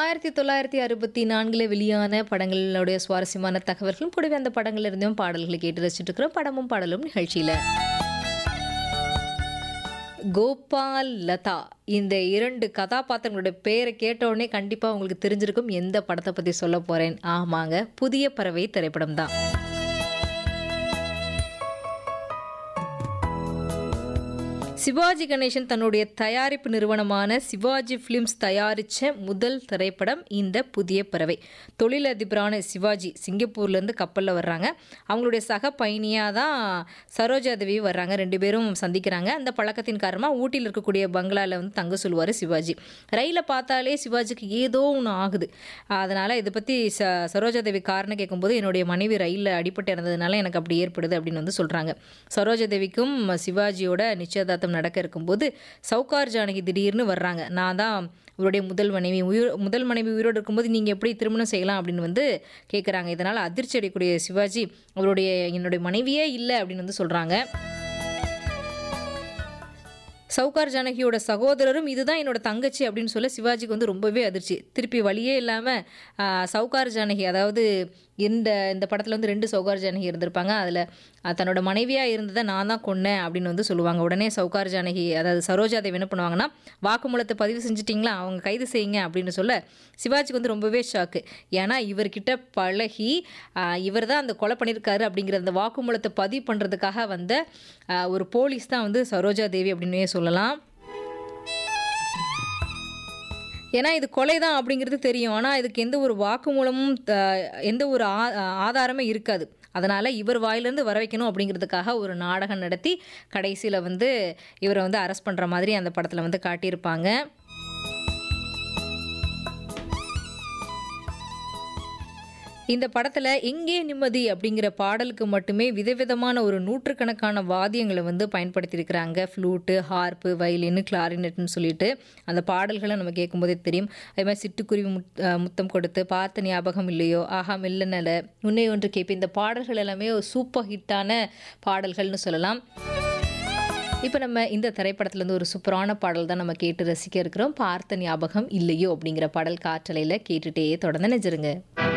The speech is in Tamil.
ஆயிரத்தி தொள்ளாயிரத்தி அறுபத்தி நான்கில் வெளியான படங்களுடைய சுவாரஸ்யமான தகவல்களும் கூடவே அந்த படங்கள்ல இருந்தும் பாடல்களை கேட்டு ரசிச்சுட்டு இருக்கிறோம் படமும் பாடலும் நிகழ்ச்சியில் கோபால் லதா இந்த இரண்டு கதாபாத்திரங்களுடைய பேரை கேட்ட உடனே கண்டிப்பாக உங்களுக்கு தெரிஞ்சிருக்கும் எந்த படத்தை பற்றி சொல்ல போகிறேன் ஆமாங்க புதிய பறவை திரைப்படம் தான் சிவாஜி கணேசன் தன்னுடைய தயாரிப்பு நிறுவனமான சிவாஜி ஃபிலிம்ஸ் தயாரித்த முதல் திரைப்படம் இந்த புதிய பறவை தொழிலதிபரான சிவாஜி சிங்கப்பூர்லேருந்து கப்பலில் வர்றாங்க அவங்களுடைய சக பயணியாக தான் சரோஜா தேவி வர்றாங்க ரெண்டு பேரும் சந்திக்கிறாங்க அந்த பழக்கத்தின் காரணமாக ஊட்டியில் இருக்கக்கூடிய பங்களாவில் வந்து தங்க சொல்லுவார் சிவாஜி ரயிலை பார்த்தாலே சிவாஜிக்கு ஏதோ ஒன்று ஆகுது அதனால் இதை பற்றி ச சரோஜா தேவி காரணம் கேட்கும்போது என்னுடைய மனைவி ரயிலில் அடிபட்டு இறந்ததுனால எனக்கு அப்படி ஏற்படுது அப்படின்னு வந்து சொல்கிறாங்க சரோஜா தேவிக்கும் சிவாஜியோட நிச்சயதார்த்தம் நடக்க இருக்கும்போது சவுகார் ஜானகி திடீர்னு வர்றாங்க நான் தான் அவருடைய முதல் மனைவி உயிர் முதல் மனைவி உயிரோடு இருக்கும்போது நீங்கள் எப்படி திருமணம் செய்யலாம் அப்படின்னு வந்து கேட்குறாங்க இதனால் அதிர்ச்சி அடையக்கூடிய சிவாஜி அவருடைய என்னுடைய மனைவியே இல்லை அப்படின்னு வந்து சொல்கிறாங்க சவுகார் ஜானகியோட சகோதரரும் இதுதான் என்னோட தங்கச்சி அப்படின்னு சொல்ல சிவாஜிக்கு வந்து ரொம்பவே அதிர்ச்சி திருப்பி வழியே இல்லாமல் சவுகார் ஜானகி அதாவது இந்த இந்த படத்தில் வந்து ரெண்டு சவுகார் ஜானகி இருந்திருப்பாங்க அதில் தன்னோட மனைவியாக இருந்ததை நான் தான் கொன்னேன் அப்படின்னு வந்து சொல்லுவாங்க உடனே சவுகார் ஜானகி அதாவது சரோஜா தேவி என்ன பண்ணுவாங்கன்னா வாக்குமூலத்தை பதிவு செஞ்சிட்டிங்களா அவங்க கைது செய்யுங்க அப்படின்னு சொல்ல சிவாஜிக்கு வந்து ரொம்பவே ஷாக்கு ஏன்னா இவர்கிட்ட பழகி இவர் தான் அந்த கொலை பண்ணியிருக்காரு அப்படிங்கிற அந்த வாக்குமூலத்தை பதிவு பண்ணுறதுக்காக வந்த ஒரு போலீஸ் தான் வந்து சரோஜா தேவி அப்படின்னே சொல்லலாம் ஏன்னா இது கொலை தான் அப்படிங்கிறது தெரியும் ஆனால் இதுக்கு எந்த ஒரு வாக்குமூலமும் எந்த ஒரு ஆ ஆதாரமே இருக்காது அதனால் இவர் வாயிலேருந்து வர வைக்கணும் அப்படிங்கிறதுக்காக ஒரு நாடகம் நடத்தி கடைசியில் வந்து இவரை வந்து அரெஸ்ட் பண்ணுற மாதிரி அந்த படத்தில் வந்து காட்டியிருப்பாங்க இந்த படத்தில் எங்கே நிம்மதி அப்படிங்கிற பாடலுக்கு மட்டுமே விதவிதமான ஒரு நூற்றுக்கணக்கான வாத்தியங்களை வந்து பயன்படுத்தியிருக்கிறாங்க ஃப்ளூட்டு ஹார்ப்பு வயலின் கிளாரினட்னு சொல்லிட்டு அந்த பாடல்களை நம்ம கேட்கும்போதே தெரியும் அதே மாதிரி சிட்டுக்குருவி முத் முத்தம் கொடுத்து பார்த்த ஞாபகம் இல்லையோ ஆஹா மெல்லனல உன்னை ஒன்று கேட்பேன் இந்த பாடல்கள் எல்லாமே ஒரு சூப்பர் ஹிட்டான பாடல்கள்னு சொல்லலாம் இப்போ நம்ம இந்த திரைப்படத்துலேருந்து ஒரு சூப்பரான பாடல் தான் நம்ம கேட்டு ரசிக்க இருக்கிறோம் பார்த்த ஞாபகம் இல்லையோ அப்படிங்கிற பாடல் காற்றலையில் கேட்டுகிட்டே தொடர்ந்து நினைச்சிருங்க